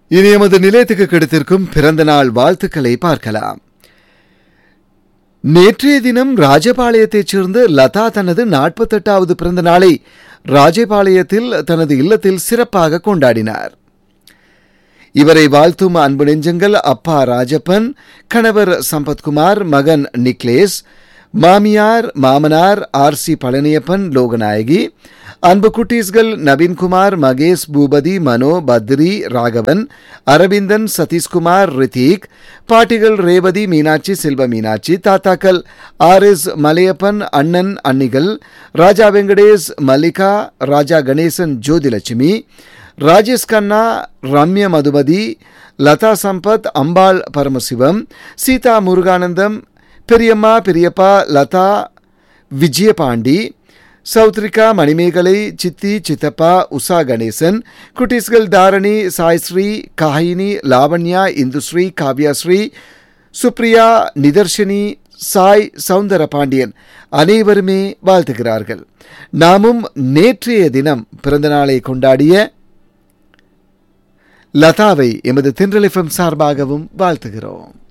இனி எமது நிலையத்துக்கு கிடைத்திருக்கும் பிறந்த நாள் வாழ்த்துக்களை பார்க்கலாம் நேற்றைய தினம் ராஜபாளையத்தைச் சேர்ந்த லதா தனது நாற்பத்தெட்டாவது பிறந்த நாளை ராஜபாளையத்தில் தனது இல்லத்தில் சிறப்பாக கொண்டாடினார் இவரை வாழ்த்தும் அன்பு நெஞ்சங்கள் அப்பா ராஜப்பன் கணவர் சம்பத்குமார் மகன் நிக்லேஸ் மாமியார் மாமனார் ஆர் சி பழனியப்பன் லோகநாயகி அன்பு குட்டீஸ்கள் நவீன்குமார் மகேஷ் பூபதி மனோ பத்ரி ராகவன் அரவிந்தன் சதீஷ்குமார் ரிதீக் பாட்டிகள் ரேவதி மீனாட்சி செல்வ மீனாட்சி தாத்தாக்கள் ஆர் எஸ் மலையப்பன் அண்ணன் அன்னிகள் ராஜா வெங்கடேஷ் மல்லிகா ராஜா கணேசன் ஜோதிலட்சுமி ராஜேஷ் கண்ணா ரம்ய மதுமதி லதா சம்பத் அம்பாள் பரமசிவம் சீதா முருகானந்தம் பெரியம்மா பெரியப்பா லதா விஜயபாண்டி சௌத்ரிகா மணிமேகலை சித்தி சித்தப்பா உஷா கணேசன் குட்டீஸ்கள் தாரணி சாய்ஸ்ரீ காயினி லாவண்யா இந்துஸ்ரீ காவ்யாஸ்ரீ சுப்ரியா நிதர்ஷினி சாய் சவுந்தர பாண்டியன் அனைவருமே வாழ்த்துகிறார்கள் நாமும் நேற்றைய தினம் பிறந்தநாளை கொண்டாடிய லதாவை எமது தென்றல் எஃப்எம் சார்பாகவும் வாழ்த்துகிறோம்